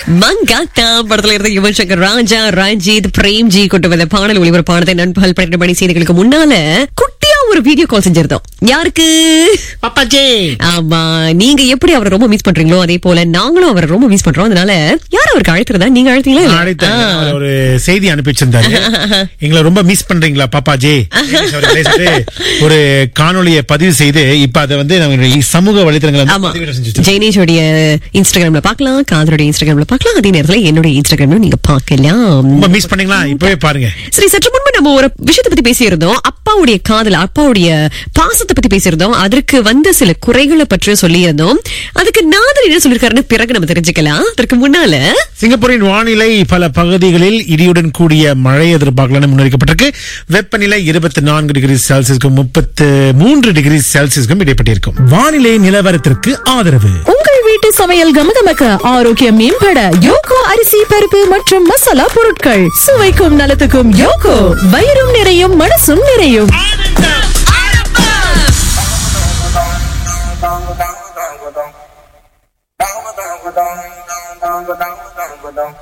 மங்காத்தா படத்துல இருந்து யுவன் சங்கர் ராஜா ரஞ்சித் பிரேம்ஜி கொண்டு வந்த பாடல் ஒளிபரப்பானதை நண்பகல் பன்னெண்டு மணி செய்திகளுக்கு முன்னால குட்டியா ஒரு வீடியோ கால் செஞ்சிருந்தோம் யாருக்கு பாப்பாஜி ஆமா நீங்க எப்படி அவரை ரொம்ப மிஸ் பண்றீங்களோ அதே போல நாங்களும் அவரை ரொம்ப மிஸ் பண்றோம் அதனால யார் அவருக்கு அழைத்திருந்தா நீங்க அழைத்தீங்களா இல்ல? அழைத்தாங்க. ஆ. அவர் ஒரு செய்தி அனுப்பி வச்சிருந்தாரு எங்களை ரொம்ப மிஸ் பண்றீங்களா பாப்பாஜி அவர்களே சொல்லிட்டு ஒரு காணொளியை பதிவு செய்து இப்ப அதை வந்து நம்மளுடைய சமூக வலைத்தளங்களை வந்து ஆமா பதிவிட செஞ்சுட்டு ஜெய்னேஷோடைய இன்ஸ்டாகிராம்ல பார்க்கலாம் காதலுடைய இன்ஸ்டாகிராம்ல பார்க்கலாம் அதே நேரத்துல என்னுடைய இன்ஸ்டாகிராம்ல நீங்க பார்க்கலாம் ரொம்ப மிஸ் பண்ணீங்களா இப்பவே பாருங்க சரி சற்று முன்பு நம்ம ஒரு விஷயத்தை பத்தி பேசியிருந்தோம் அப்பாவுடைய காதல் அப்பாவுடைய பாசத்தை பத்தி பேசியிருந்தோம் அதற்கு வந்த சில குறைகளை பற்றி சொல்லியிருந்தோம் அதுக்கு நாதர் என்ன சொல்லிருக்காருன்னு பிறகு நம்ம தெரிஞ்சுக்கலாம் அதற்கு முன்னால சிங்கப்பூரின் வானிலை பல பகுதிகளில் இடியுடன் கூடிய மழை எதிர்பார்க்கலாம் முன்னறிக்கப்பட்டிருக்கு வெப்பநிலை இருபத்தி நான்கு டிகிரி செல்சியஸ்க்கும் முப்பத்து மூன்று டிகிரி செல்சியஸ்க்கும் இடைப்பட்டிருக்கும் வானிலை நிலவரத்திற்கு ஆதரவு உங்கள் வீட்டு சமையல் கமகமக்க ஆரோக்கியம் மேம்பட யோகோ அரிசி பருப்பு மற்றும் மசாலா பொருட்கள் சுவைக்கும் நலத்துக்கும் யோகோ வயிறும் நிறையும் மனசும் நிறையும்